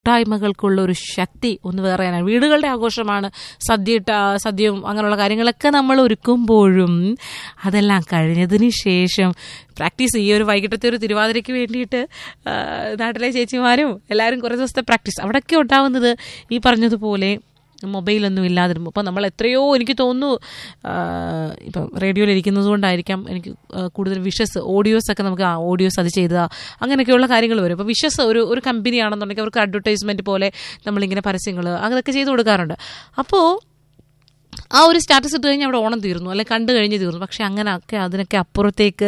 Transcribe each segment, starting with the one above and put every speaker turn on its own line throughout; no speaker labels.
കൂട്ടായ്മകൾക്കുള്ള ഒരു ശക്തി ഒന്ന് വേറെയാണ് വീടുകളുടെ ആഘോഷമാണ് സദ്യ ഇട്ട സദ്യയും അങ്ങനെയുള്ള കാര്യങ്ങളൊക്കെ നമ്മൾ ഒരുക്കുമ്പോഴും അതെല്ലാം കഴിഞ്ഞതിന് ശേഷം പ്രാക്ടീസ് ഈ ഒരു വൈകിട്ടത്തെ ഒരു തിരുവാതിരയ്ക്ക് വേണ്ടിയിട്ട് ആ, നാട്ടിലെ ചേച്ചിമാരും എല്ലാവരും കുറേ ദിവസത്തെ പ്രാക്ടീസ് അവിടെയൊക്കെ ഉണ്ടാവുന്നത് ഈ പറഞ്ഞതുപോലെ മൊബൈലൊന്നും ഇല്ലാതിരുമ്പോൾ അപ്പോൾ നമ്മൾ എത്രയോ എനിക്ക് തോന്നുന്നു ആ, ഇപ്പം റേഡിയോയിൽ ഇരിക്കുന്നത് കൊണ്ടായിരിക്കാം എനിക്ക് ആ, കൂടുതൽ വിഷസ് ഓഡിയോസ് ഒക്കെ നമുക്ക് ആ ഓഡിയോസ് അത് ചെയ്തതാ അങ്ങനെയൊക്കെയുള്ള കാര്യങ്ങൾ വരും അപ്പോൾ വിഷസ് ഒരു ഒരു കമ്പനി ആണെന്നുണ്ടെങ്കിൽ അവർക്ക് അഡ്വർടൈസ്മെൻറ്റ് പോലെ നമ്മളിങ്ങനെ പരസ്യങ്ങൾ അതൊക്കെ ചെയ്ത് കൊടുക്കാറുണ്ട് അപ്പോൾ ആ ഒരു സ്റ്റാറ്റസ് ഇട്ട് കഴിഞ്ഞാൽ അവിടെ ഓണം തീർന്നു അല്ലെ കണ്ടു കഴിഞ്ഞ് തീർന്നു പക്ഷെ അങ്ങനെയൊക്കെ അതിനൊക്കെ അപ്പുറത്തേക്ക്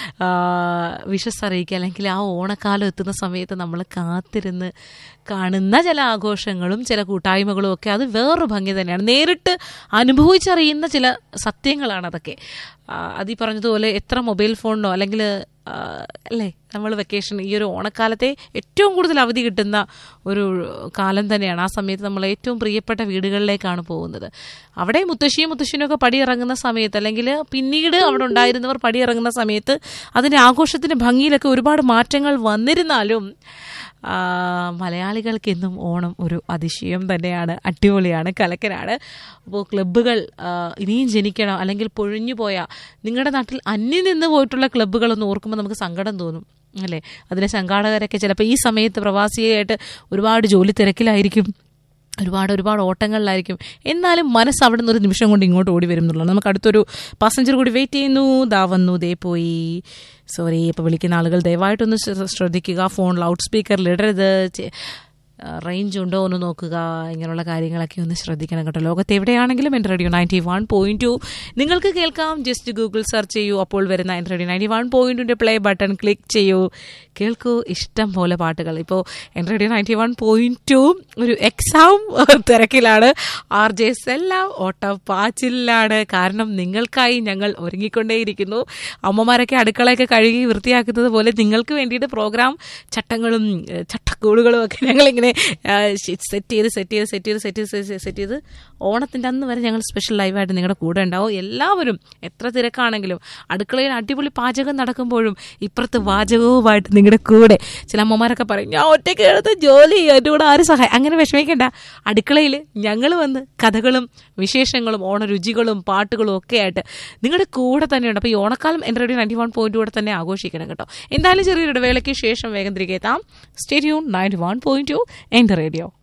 വിഷസ് അറിയിക്കുക അല്ലെങ്കിൽ ആ ഓണക്കാലം എത്തുന്ന സമയത്ത് നമ്മൾ കാത്തിരുന്ന് കാണുന്ന ചില ആഘോഷങ്ങളും ചില കൂട്ടായ്മകളും ഒക്കെ അത് വേറൊരു ഭംഗി തന്നെയാണ് നേരിട്ട് അനുഭവിച്ചറിയുന്ന ചില സത്യങ്ങളാണ് അതൊക്കെ ആ, അത് ഈ പറഞ്ഞതുപോലെ എത്ര മൊബൈൽ ഫോണിനോ അല്ലെങ്കിൽ ആ, അല്ലേ നമ്മൾ വെക്കേഷൻ ഈ ഒരു ഓണക്കാലത്തെ ഏറ്റവും കൂടുതൽ അവധി കിട്ടുന്ന ഒരു കാലം തന്നെയാണ് ആ സമയത്ത് നമ്മൾ ഏറ്റവും പ്രിയപ്പെട്ട വീടുകളിലേക്കാണ് പോകുന്നത് അവിടെ മുത്തശ്ശിയും മുത്തശ്ശിനും ഒക്കെ പടിയിറങ്ങുന്ന സമയത്ത് അല്ലെങ്കിൽ പിന്നീട് അവിടെ ഉണ്ടായിരുന്നവർ പടിയിറങ്ങുന്ന സമയത്ത് അതിൻ്റെ ആഘോഷത്തിൻ്റെ ഭംഗിയിലൊക്കെ ഒരുപാട് മാറ്റങ്ങൾ വന്നിരുന്നാലും ആ, മലയാളികൾക്ക് എന്നും ഓണം ഒരു അതിശയം തന്നെയാണ് അടിപൊളിയാണ് കലക്കനാണ് അപ്പോൾ ക്ലബ്ബുകൾ ആ, ഇനിയും ജനിക്കണം അല്ലെങ്കിൽ പൊഴിഞ്ഞു പോയ നിങ്ങളുടെ നാട്ടിൽ അന്യം നിന്ന് പോയിട്ടുള്ള ക്ലബ്ബുകളൊന്ന് ഓർക്കുമ്പോൾ നമുക്ക് സങ്കടം തോന്നും അല്ലേ അതിലെ സംഘാടകരൊക്കെ ചിലപ്പോൾ ഈ സമയത്ത് പ്രവാസിയായിട്ട് ഒരുപാട് ജോലി തിരക്കിലായിരിക്കും ഒരുപാട് ഒരുപാട് ഓട്ടങ്ങളിലായിരിക്കും എന്നാലും മനസ്സ് അവിടെ നിന്ന് ഒരു നിമിഷം കൊണ്ട് ഇങ്ങോട്ട് ഓടി വരും എന്നുള്ളത് നമുക്ക് അടുത്തൊരു പാസഞ്ചർ കൂടി വെയിറ്റ് ചെയ്യുന്നു ദാ വന്നു ദേ പോയി സോറി ഇപ്പോൾ വിളിക്കുന്ന ആളുകൾ ദയവായിട്ടൊന്ന് ശ്ര- ശ്രദ്ധിക്കുക ഫോൺ ലൗഡ് സ്പീക്കറിൽ ഇടരുത് ചെ- റേഞ്ച് ഉണ്ടോ എന്ന് നോക്കുക ഇങ്ങനെയുള്ള കാര്യങ്ങളൊക്കെ ഒന്ന് ശ്രദ്ധിക്കണം കേട്ടോ ലോകത്ത് എവിടെയാണെങ്കിലും എൻ്റെ radio ninety one point two നിങ്ങൾക്ക് കേൾക്കാം ജസ്റ്റ് ഗൂഗിൾ സെർച്ച് ചെയ്യൂ അപ്പോൾ വരുന്ന എൻ്റെ റേഡിയോ നയൻറ്റി വൺ പോയിന്റിൻ്റെ പ്ലേ ബട്ടൺ ക്ലിക്ക് ചെയ്യൂ കേൾക്കൂ ഇഷ്ടം പോലെ പാട്ടുകൾ ഇപ്പോൾ എൻ്റെ radio ninety one point two ഒരു എക്സാം തിരക്കിലാണ് ആർ ജെസ് എല്ലാം ഓട്ട പാച്ചിലാണ് കാരണം നിങ്ങൾക്കായി ഞങ്ങൾ ഒരുങ്ങിക്കൊണ്ടേയിരിക്കുന്നു അമ്മമാരൊക്കെ അടുക്കളയൊക്കെ കഴുകി വൃത്തിയാക്കുന്നത് പോലെ നിങ്ങൾക്ക് വേണ്ടിയിട്ട് പ്രോഗ്രാം ചട്ടങ്ങളും ഏഹ്, ചട്ടക്കൂടുകളും ഒക്കെ ഞങ്ങളിങ്ങനെ സെറ്റ് ചെയ്ത് സെറ്റ് ചെയ്ത് സെറ്റ് ചെയ്ത് സെറ്റ് ചെയ്ത് സെറ്റ് ചെയ്ത് ഓണത്തിൻ്റെ അന്ന് വരെ ഞങ്ങൾ സ്പെഷ്യൽ ലൈവായിട്ട് നിങ്ങളുടെ കൂടെ ഉണ്ടാവും എല്ലാവരും എത്ര തിരക്കാണെങ്കിലും അടുക്കളയിൽ അടിപൊളി പാചകം നടക്കുമ്പോഴും ഇപ്പുറത്ത് വാചകവുമായിട്ട് നിങ്ങളുടെ കൂടെ ചില അമ്മമാരൊക്കെ പറയും ഞാൻ ഒറ്റയ്ക്ക് എടുത്ത് ജോലി ചെയ്യും എൻ്റെ കൂടെ ആരും സഹായം അങ്ങനെ വിഷമിക്കേണ്ട അടുക്കളയിൽ ഞങ്ങൾ വന്ന് കഥകളും വിശേഷങ്ങളും ഓണരുചികളും പാട്ടുകളും ഒക്കെ ആയിട്ട് നിങ്ങളുടെ കൂടെ തന്നെയുണ്ട് അപ്പോൾ ഈ ഓണക്കാലം എൻ്റെ റേഡിയോ നയൻറ്റി വൺ പോയിന്റ് കൂടെ തന്നെ ആഘോഷിക്കണം കേട്ടോ എന്തായാലും ചെറിയൊരു ഇടവേളയ്ക്ക് ശേഷം വേഗം തിരികെ എത്താം സ്റ്റേഡിയോ നയൻറ്റി വൺ പോയിന്റ് ടു എൻ്റെ റേഡിയോ